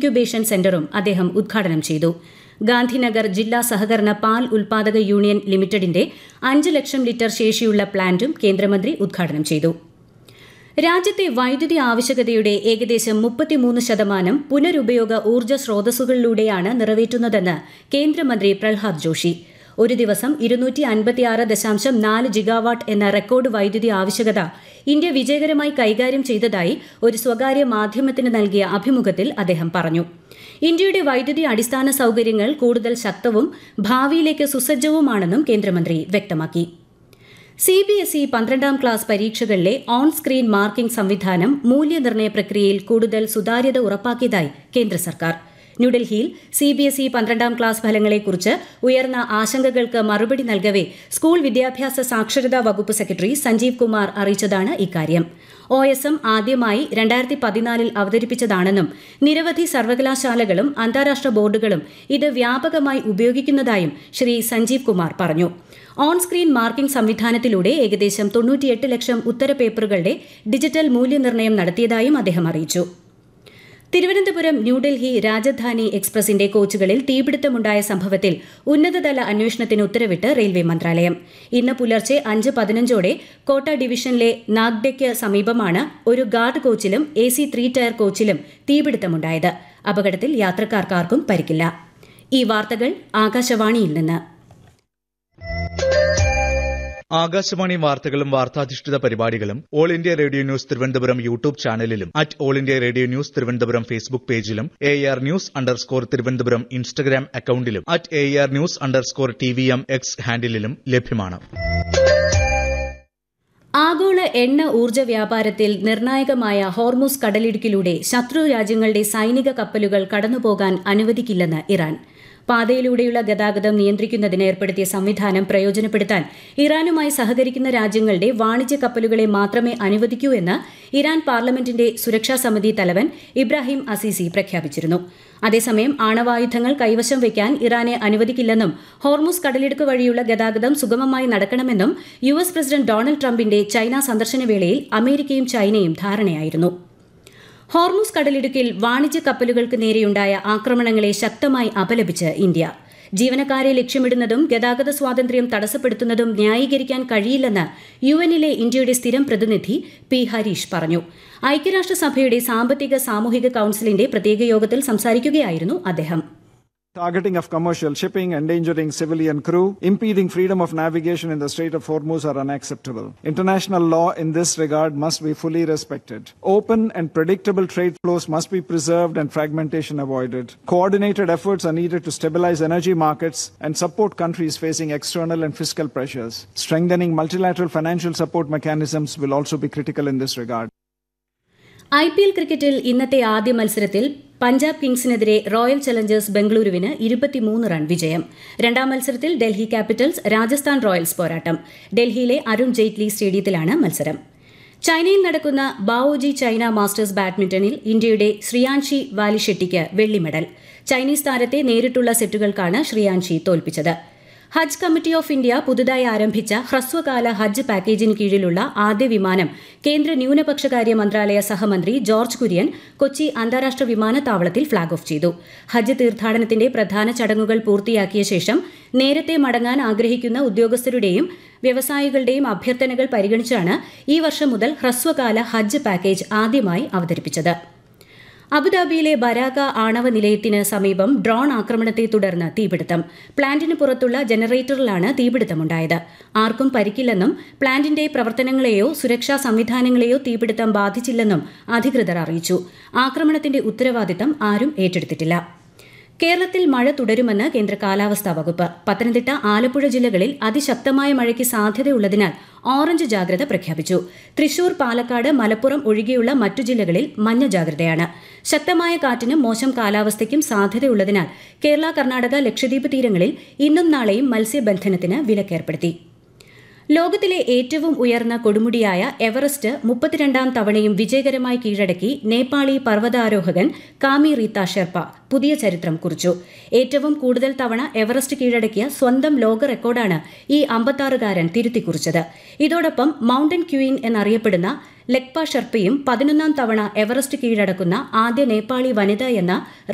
Incubation സെന്ററും അദ്ദേഹം ഉദ്ഘാടനം ചെയ്തു ഗാന്ധിനഗർ ജില്ലാ സഹകരണ പാൽ ഉൽപാദക യൂണിയൻ ലിമിറ്റഡിന്റെ അഞ്ച് ലക്ഷം ലിറ്റർ ശേഷിയുള്ള പ്ലാന്റും കേന്ദ്രമന്ത്രി ഉദ്ഘാടനം ചെയ്തു രാജ്യത്തെ വൈദ്യുതി ആവശ്യകതയുടെ ഏകദേശം മുപ്പത്തിമൂന്ന് ശതമാനം പുനരുപയോഗ ഊർജ്ജ സ്രോതസ്സുകളിലൂടെയാണ് നിറവേറ്റുന്നതെന്ന് കേന്ദ്രമന്ത്രി പ്രഹ്ലാദ് ജോഷി ഒരു ദിവസം ഇരുന്നൂറ്റി അൻപത്തിയാറ് ദശാംശം നാല് ജിഗാവാട്ട് എന്ന റെക്കോർഡ് വൈദ്യുതി ആവശ്യകത ഇന്ത്യ വിജയകരമായി കൈകാര്യം ചെയ്തതായി ഒരു സ്വകാര്യ മാധ്യമത്തിന് നൽകിയ അഭിമുഖത്തിൽ അദ്ദേഹം പറഞ്ഞു ഇന്ത്യയുടെ വൈദ്യുതി അടിസ്ഥാന സൌകര്യങ്ങൾ കൂടുതൽ ശക്തവും ഭാവിയിലേക്ക് സുസജ്ജവുമാണെന്നും കേന്ദ്രമന്ത്രി വ്യക്തമാക്കി സി ബി എസ് ഇ പന്ത്രണ്ടാം ക്ലാസ് പരീക്ഷകളിലെ ഓൺ സ്ക്രീൻ മാർക്കിംഗ് സംവിധാനം മൂല്യനിർണ്ണയ പ്രക്രിയയിൽ കൂടുതൽ സുതാര്യത ഉറപ്പാക്കിയതായി കേന്ദ്ര സർക്കാർ ന്യൂഡൽഹിയിൽ സി ബി എസ് ഇ പന്ത്രണ്ടാം ക്ലാസ് ഫലങ്ങളെക്കുറിച്ച് ഉയർന്ന ആശങ്കകൾക്ക് മറുപടി നൽകവെ സ്കൂൾ വിദ്യാഭ്യാസ സാക്ഷരതാ വകുപ്പ് സെക്രട്ടറി സഞ്ജീവ് കുമാർ അറിയിച്ചതാണ് ഇക്കാര്യം ഒ എസ് എം ആദ്യമായി രണ്ടായിരത്തി പതിനാലിൽ അവതരിപ്പിച്ചതാണെന്നും നിരവധി സർവകലാശാലകളും അന്താരാഷ്ട്ര ബോർഡുകളും ഇത് വ്യാപകമായി ഉപയോഗിക്കുന്നതായും ശ്രീ സഞ്ജീവ് കുമാർ പറഞ്ഞു ഓൺ സ്ക്രീൻ മാർക്കിംഗ് സംവിധാനത്തിലൂടെ ഏകദേശം തൊണ്ണൂറ്റിയെട്ട് ലക്ഷം ഉത്തരപേപ്പറുകളുടെ ഡിജിറ്റൽ മൂല്യനിർണ്ണയം നടത്തിയതായും അദ്ദേഹം അറിയിച്ചു തിരുവനന്തപുരം ന്യൂഡൽഹി രാജധാനി എക്സ്പ്രസിന്റെ കോച്ചുകളിൽ തീപിടുത്തമുണ്ടായ സംഭവത്തിൽ ഉന്നതതല അന്വേഷണത്തിന് ഉത്തരവിട്ട് റെയിൽവേ മന്ത്രാലയം ഇന്ന് പുലർച്ചെ അഞ്ച് പതിനഞ്ചോടെ കോട്ട ഡിവിഷനിലെ നാഗ്ഡയ്ക്ക് സമീപമാണ് ഒരു ഗാർഡ് കോച്ചിലും എ സി ത്രീ ടയർ കോച്ചിലും തീപിടുത്തമുണ്ടായത് അപകടത്തിൽ യാത്രക്കാർക്കാർക്കും പരിക്കില്ല ഈ വാർത്തകൾ ആകാശവാണിയിൽ നിന്ന് ആകാശവാണി വാർത്തകളും വാർത്താധിഷ്ഠിത പരിപാടികളും all India radio news Thiruvananthapuram YouTube ചാനലിലും at all India radio news Thiruvananthapuram Facebook പേജിലും A R news underscore Thiruvananthapuram Instagram അക്കൌണ്ടിലും at A R news underscore T V M X ഹാൻഡിലും ലഭ്യമാണ് ആഗോള എണ്ണ ഊർജ്ജ വ്യാപാരത്തിൽ നിർണായകമായ ഹോർമൂസ് കടലിടുക്കിലൂടെ ശത്രു രാജ്യങ്ങളുടെ സൈനിക കപ്പലുകൾ കടന്നുപോകാൻ അനുവദിക്കില്ലെന്ന് ഇറാൻ പാതയിലൂടെയുള്ള ഗതാഗതം നിയന്ത്രിക്കുന്നതിന് ഏർപ്പെടുത്തിയ സംവിധാനം പ്രയോജനപ്പെടുത്താൻ ഇറാനുമായി സഹകരിക്കുന്ന രാജ്യങ്ങളുടെ വാണിജ്യ കപ്പലുകളെ മാത്രമേ അനുവദിക്കൂ എന്ന് ഇറാൻ പാർലമെന്റിന്റെ സുരക്ഷാ സമിതി തലവൻ ഇബ്രാഹിം അസീസി പ്രഖ്യാപിച്ചിരുന്നു അതേസമയം ആണവായുധങ്ങൾ കൈവശം വയ്ക്കാൻ ഇറാനെ അനുവദിക്കില്ലെന്നും ഹോർമുസ് കടലിടുക്ക് വഴിയുള്ള ഗതാഗതം സുഗമമായി നടക്കണമെന്നും യു എസ് പ്രസിഡന്റ് ഡൊണാൾഡ് ട്രംപിന്റെ ചൈന സന്ദർശനവേളയിൽ അമേരിക്കയും ചൈനയും ധാരണയായിരുന്നു ഹോർമുസ് കടലിടുക്കിൽ വാണിജ്യ കപ്പലുകൾക്ക് നേരെയുണ്ടായ ആക്രമണങ്ങളെ ശക്തമായി അപലപിച്ച് ഇന്ത്യ ജീവനക്കാരെ ലക്ഷ്യമിടുന്നതും ഗതാഗത സ്വാതന്ത്ര്യം തടസ്സപ്പെടുത്തുന്നതും ന്യായീകരിക്കാൻ കഴിയില്ലെന്ന് യു എന്നിലെ ഇന്ത്യയുടെ സ്ഥിരം പ്രതിനിധി പി ഹരീഷ് പറഞ്ഞു ഐക്യരാഷ്ട്രസഭയുടെ സാമ്പത്തിക സാമൂഹിക കൌൺസിലിന്റെ പ്രത്യേക യോഗത്തിൽ സംസാരിക്കുകയായിരുന്നു അദ്ദേഹം Targeting of commercial shipping, endangering civilian crew, impeding freedom of navigation in the Strait of Hormuz are unacceptable. International law in this regard must be fully respected. Open and predictable trade flows must be preserved and fragmentation avoided. Coordinated efforts are needed to stabilize energy markets and support countries facing external and fiscal pressures. Strengthening multilateral financial support mechanisms will also be critical in this regard. I P L ക്രിക്കറ്റിൽ ഇന്നത്തെ ആദ്യ മത്സരത്തിൽ പഞ്ചാബ് കിങ്സിനെതിരെ royal challengers ബംഗളൂരുവിന് ഇരുപത്തിമൂന്ന് run വിജയം രണ്ടാം മത്സരത്തിൽ ഡൽഹി ക്യാപിറ്റൽസ് രാജസ്ഥാൻ റോയൽസ് പോരാട്ടം ഡൽഹിയിലെ അരുൺ ജെയ്റ്റ്ലി സ്റ്റേഡിയത്തിലാണ് മത്സരം ചൈനയിൽ നടക്കുന്ന ബാവോജി ചൈന മാസ്റ്റേഴ്സ് ബാഡ്മിന്റണിൽ ഇന്ത്യയുടെ ശ്രിയാൻഷി വാലിഷെട്ടിക്ക് വെള്ളി മെഡൽ ചൈനീസ് താരത്തെ നേരിട്ടുള്ള സെറ്റുകൾക്കാണ് ശ്രിയാൻഷി തോൽപ്പിച്ചത് ഹജ്ജ് കമ്മിറ്റി ഓഫ് ഇന്ത്യ പുതുതായി ആരംഭിച്ച ഹ്രസ്വകാല ഹജ്ജ് പാക്കേജിന് കീഴിലുള്ള ആദ്യ വിമാനം കേന്ദ്ര ന്യൂനപക്ഷകാര്യ മന്ത്രാലയ സഹമന്ത്രി ജോർജ് കുര്യൻ കൊച്ചി അന്താരാഷ്ട്ര വിമാനത്താവളത്തിൽ ഫ്ളാഗ് ഓഫ് ചെയ്തു ഹജ്ജ് തീർത്ഥാടനത്തിന്റെ പ്രധാന ചടങ്ങുകൾ പൂർത്തിയാക്കിയ ശേഷം നേരത്തെ മടങ്ങാൻ ആഗ്രഹിക്കുന്ന ഉദ്യോഗസ്ഥരുടെയും വ്യവസായികളുടെയും അഭ്യർത്ഥനകൾ പരിഗണിച്ചാണ് ഈ വർഷം മുതൽ ഹ്രസ്വകാല ഹജ്ജ് പാക്കേജ് ആദ്യമായി അവതരിപ്പിച്ചത് അബുദാബിയിലെ ബരാഗ ആണവ നിലയത്തിന് സമീപം ഡ്രോൺ ആക്രമണത്തെ തുടർന്ന് തീപിടുത്തം പ്ലാന്റിന് പുറത്തുള്ള ജനറേറ്ററിലാണ് തീപിടുത്തമുണ്ടായത് ആർക്കും പരിക്കില്ലെന്നും പ്ലാന്റിന്റെ പ്രവർത്തനങ്ങളെയോ സുരക്ഷാ സംവിധാനങ്ങളെയോ തീപിടുത്തം ബാധിച്ചില്ലെന്നും അധികൃതർ അറിയിച്ചു ആക്രമണത്തിന്റെ ഉത്തരവാദിത്തം ആരും ഏറ്റെടുത്തിട്ടില്ല കേരളത്തിൽ മഴ തുടരുമെന്ന് കേന്ദ്ര കാലാവസ്ഥാ വകുപ്പ് പത്തനംതിട്ട ആലപ്പുഴ ജില്ലകളിൽ അതിശക്തമായ മഴയ്ക്ക് സാധ്യതയുള്ളതിനാൽ ഓറഞ്ച് ജാഗ്രത പ്രഖ്യാപിച്ചു തൃശൂർ പാലക്കാട് മലപ്പുറം ഒഴികെയുള്ള മറ്റു ജില്ലകളിൽ മഞ്ഞ ജാഗ്രതയാണ് ശക്തമായ കാറ്റിനും മോശം കാലാവസ്ഥയ്ക്കും സാധ്യതയുള്ളതിനാൽ കേരള കർണാടക ലക്ഷദ്വീപ് തീരങ്ങളിൽ ഇന്നും നാളെയും മത്സ്യബന്ധനത്തിന് വിലക്കേർപ്പെടുത്തി ലോകത്തിലെ ഏറ്റവും ഉയർന്ന കൊടുമുടിയായ എവറസ്റ്റ് മുപ്പത്തിരണ്ടാം തവണയും വിജയകരമായി കീഴടക്കി നേപ്പാളി പർവ്വതാരോഹകൻ കാമി റീത്ത ഷെർപ്പ പുതിയ ചരിത്രം കുറിച്ചു ഏറ്റവും കൂടുതൽ തവണ എവറസ്റ്റ് കീഴടക്കിയ സ്വന്തം ലോക റെക്കോർഡാണ് ഈ അമ്പത്താറുകാരൻ തിരുത്തിക്കുറിച്ചത് ഇതോടൊപ്പം മൌണ്ടൻ ക്യൂയിൻ എന്നറിയപ്പെടുന്ന ലെക്പ ഷെർപ്പയും പതിനൊന്നാം തവണ എവറസ്റ്റ് കീഴടക്കുന്ന ആദ്യ നേപ്പാളി വനിത എന്ന